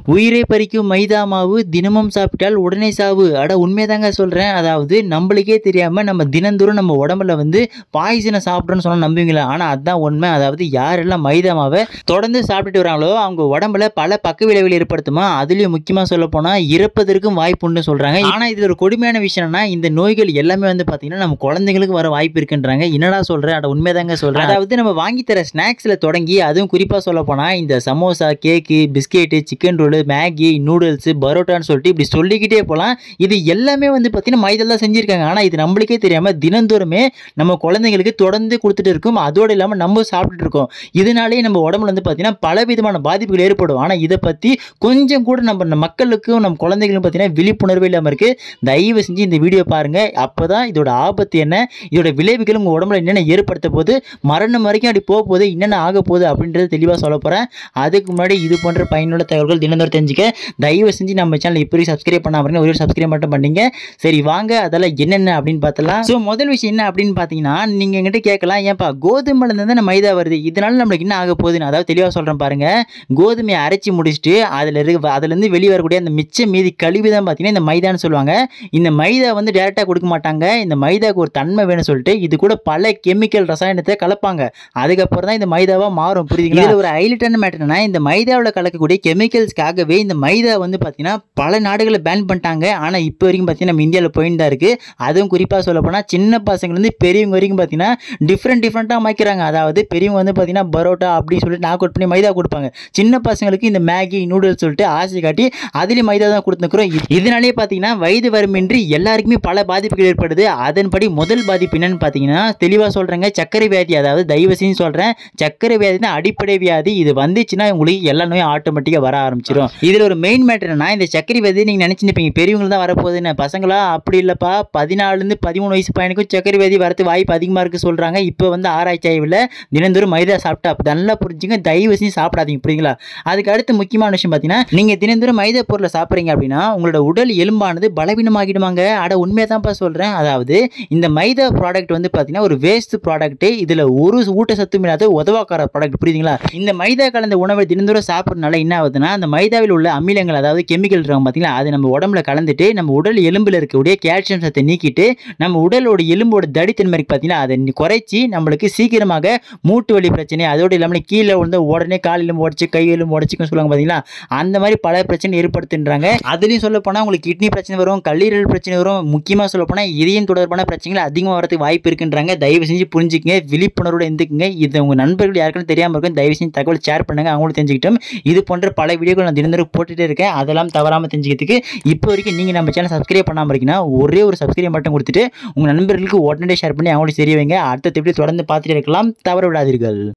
உயிரை பறிக்கும் மைதா மாவு தினமும் சாப்பிட்டால் உடனே சாவு அட உண்மைதாங்க சொல்கிறேன் அதாவது நம்மளுக்கே தெரியாமல் நம்ம தினந்தோறும் நம்ம உடம்புல வந்து பாய்சனை சாப்பிட்றோன்னு சொன்னால் நம்புவீங்களா ஆனால் அதுதான் உண்மை அதாவது யாரெல்லாம் மைதா மாவை தொடர்ந்து சாப்பிட்டுட்டு வராங்களோ அவங்க உடம்புல பல பக்க விளைவுகள் ஏற்படுத்துமா அதுலேயும் முக்கியமாக சொல்ல போனால் இறப்பதற்கும் வாய்ப்புன்னு சொல்கிறாங்க ஆனால் இதில் ஒரு கொடுமையான விஷயம்னா இந்த நோய்கள் எல்லாமே வந்து பார்த்தீங்கன்னா நம்ம குழந்தைங்களுக்கு வர வாய்ப்பு இருக்குன்றாங்க என்னடா சொல்கிறேன் அட உண்மைதாங்க சொல்கிறேன் அதாவது நம்ம வாங்கி தர ஸ்நாக்ஸில் தொடங்கி அதுவும் குறிப்பாக சொல்ல போனால் இந்த samosa cake biscuit chicken roll Maggi noodles பரோட்டான்னு சொல்லிட்டு இப்படி சொல்லிக்கிட்டே போகலாம் இது எல்லாமே வந்து பார்த்தீங்கன்னா மைதில் தான் செஞ்சுருக்காங்க ஆனால் இது நம்மளுக்கே தெரியாமல் தினந்தோறுமே நம்ம குழந்தைங்களுக்கு தொடர்ந்து கொடுத்துட்டு இருக்கும் அதோடு இல்லாமல் நம்ம சாப்பிட்டுட்டு இருக்கோம் இதனாலேயே நம்ம உடம்புல வந்து பார்த்தீங்கன்னா பல விதமான பாதிப்புகள் ஏற்படும் ஆனால் இதை பற்றி கொஞ்சம் கூட நம்ம நம்ம மக்களுக்கும் நம்ம குழந்தைகளுக்கும் பார்த்தீங்கன்னா விழிப்புணர்வு இல்லாமல் இருக்குது தயவு செஞ்சு இந்த வீடியோ பாருங்கள் அப்போ தான் இதோட ஆபத்து என்ன இதோட விளைவுகள் உங்கள் உடம்புல என்னென்ன ஏற்படுத்த போகுது மரணம் வரைக்கும் அப்படி போக போகுது என்னென்ன ஆக போகுது அப்படின்றது தெளிவாக சொல்ல போகிறேன் அதுக்கு முன்னாடி இது போன்ற பயனுள்ள தகவல்கள் தினந்தோறும் தெரிஞ்சுக்க தயவு செஞ்சு நம்ம சேனல் இப்போ சப்ஸ்கிரைப் பண்ணாம பாருங்க ஒரு சப்ஸ்கிரைப் மட்டும் பண்ணீங்க சரி வாங்க அதெல்லாம் என்னென்ன அப்படின்னு பார்த்தலாம் ஸோ முதல் விஷயம் என்ன அப்படின்னு பார்த்தீங்கன்னா நீங்கள் எங்கிட்ட கேட்கலாம் ஏன்பா கோதுமையிலேருந்து தானே மைதா வருது இதனால நம்மளுக்கு என்ன ஆக போகுதுன்னு அதாவது தெளிவாக சொல்கிறேன் பாருங்க கோதுமையை அரைச்சி முடிச்சுட்டு அதில் இருக்க அதுலேருந்து வெளியே வரக்கூடிய அந்த மிச்ச மீதி கழிவு தான் பார்த்தீங்கன்னா இந்த மைதான்னு சொல்லுவாங்க இந்த மைதா வந்து டேரெக்டாக கொடுக்க மாட்டாங்க இந்த மைதாவுக்கு ஒரு தன்மை வேணும்னு சொல்லிட்டு இது கூட பல கெமிக்கல் ரசாயனத்தை கலப்பாங்க அதுக்கப்புறம் தான் இந்த மைதாவாக மாறும் புரியுதுங்களா இதில் ஒரு ஹைலைட்டான மேட்டர்னா இந்த மைதாவில் கலக்கக்கூடிய கெமிக்கல்ஸ்க்காகவே இந்த மைதா வந்து பார்த்தீங்கன்னா பல நாடுகளில் பேன் பண்ணிட்டாங்க ஆனால் இப்போ வரைக்கும் பார்த்தீங்கன்னா நம்ம இந்தியாவில் போயிட்டு தான் இருக்குது அதுவும் குறிப்பாக சொல்ல போனால் சின்ன பசங்கள்லேருந்து பெரியவங்க வரைக்கும் பார்த்தீங்கன்னா டிஃப்ரெண்ட் டிஃப்ரெண்ட்டாக மாய்க்கிறாங்க அதாவது பெரியவங்க வந்து பார்த்தீங்கன்னா பரோட்டா அப்படின்னு சொல்லிட்டு நாக் அவுட் பண்ணி மைதா கொடுப்பாங்க சின்ன பசங்களுக்கு இந்த மேகி நூடுல்ஸ் சொல்லிட்டு ஆசை காட்டி அதுலேயும் மைதா தான் கொடுத்துருக்குறோம் இதனாலேயே பார்த்தீங்கன்னா வயது வரம்பின்றி எல்லாருக்குமே பல பாதிப்புகள் ஏற்படுது அதன்படி முதல் பாதிப்பு என்னன்னு பார்த்தீங்கன்னா தெளிவாக சொல்கிறேங்க சர்க்கரை வியாதி அதாவது தயவு செஞ்சு சொல்கிறேன் சர்க்கரை வியாதி தான் அடிப்படை வியாதி இது வந்துச்சுன்னா உங்களுக்கு எல்லா நோயும் ஆட்டோமேட்டிக்காக வர ஆரம்பிச்சிடும் இதில் ஒரு மெயின் மேட்டர் என்ன இந்த சர்க்கரை வியாதி நீங்கள் நினச்சிருப்பீங்க பெரியவங்க தான் வரப்போகுதுன்னு பசங்களா அப்படி இல்லைப்பா பதினாலுலேருந்து பதிமூணு வயசு பையனுக்கும் சர்க்கரை வியாதி வரது வாய்ப்பு அதிகமாக இருக்குது சொல்கிறாங்க இப்போ வந்து ஆராய்ச்சி ஆய்வில் தினந்தோறும் மைதா சாப்பிட்டா அப்போ நல்லா புரிஞ்சுங்க தயவு செஞ்சு சாப்பிடாதீங்க புரியுங்களா அதுக்கு அடுத்து முக்கியமான விஷயம் பார்த்தீங்கன்னா நீங்கள் தினந்தோறும் மைதா பொருளை சாப்பிட்றீங்க அப்படின்னா உங்களோட உடல் எலும்பானது பலவீனமாகிடுமாங்க அட உண்மையை தான்ப்பா சொல்கிறேன் அதாவது இந்த மைதா ப்ராடக்ட் வந்து பார்த்தீங்கன்னா ஒரு வேஸ்ட் ப்ராடக்ட்டு இதில் ஒரு ஊட்டச்சத்தும் இல்லாத உதவாக்கார ப்ராடக்ட் புரியுதுங்களா இந்த மைதா கலந்த உணவை தினந்தோறும் சாப்பிட்றதுனால என்ன ஆகுதுன்னா அந்த மைதாவில் உள்ள அமிலங்கள் அதாவது கெமிக்கல் இருக்கும் பார்த்தீங்களா அது நம்ம உடம்புல கலந்துட்டு நம்ம உடல் எலும்பில் இருக்கக்கூடிய கால்சியம் சத்தை நீக்கிட்டு நம்ம உடலோட எலும்போட தடித்தன்மை இருக்கு பார்த்தீங்கன்னா அதை நி- குறைச்சி நம்மளுக்கு சீக்கிரமாக மூட்டு வலி பிரச்சனை அதோடு இல்லாமல் கீழே விழுந்து உடனே கால் எலும்பு உடச்சி கை எலும்பு உடச்சிக்கும் சொல்லுவாங்க பார்த்தீங்களா அந்த மாதிரி பல பிரச்சனை ஏற்படுத்துன்றாங்க அதுலேயும் சொல்ல போனால் உங்களுக்கு கிட்னி பிரச்சனை வரும் கல்லீரல் பிரச்சனை வரும் முக்கியமாக சொல்ல போனால் இதயம் தொடர்பான பிரச்சனைகள் அதிகமாக வரதுக்கு வாய்ப்பு இருக்குன்றாங்க தயவு செஞ்சு புரிஞ்சுக்கங்க விழிப்புணர்வோட இருந்துக்குங்க இது உங்கள் நண்பர்கள் யாருக்கும் தெரியாமல் இருக்கும் தயவு செஞ்சு தகவல் ஷேர் பண்ணுங்க அவங்களும் தெரிஞ்சுக்கிட்டோம் இது போன்ற பல வீடியோக்கள் நான் தினந்தோறும் போட்டுட்டே இருக்கேன் அதெல்லாம் தவறாமல் தெரிஞ்சுக்கிறதுக்கு இப்போ வரைக்கும் நீங்கள் நம்ம சேனல் சப்ஸ்கிரைப் பண்ணாமல் இருக்கீங்கன்னா ஒரே ஒரு சப்ஸ்கிரைப் மட்டும் கொடுத்துட்டு உங்கள் நண்பர்களுக்கு உடனே ஷேர் பண்ணி அவங்களுக்கு தெரிய வைங்க அடுத்த எப்படி தொடர்ந்து பார்த்துட்டே இருக்கலாம் தவற விடாதீர்கள்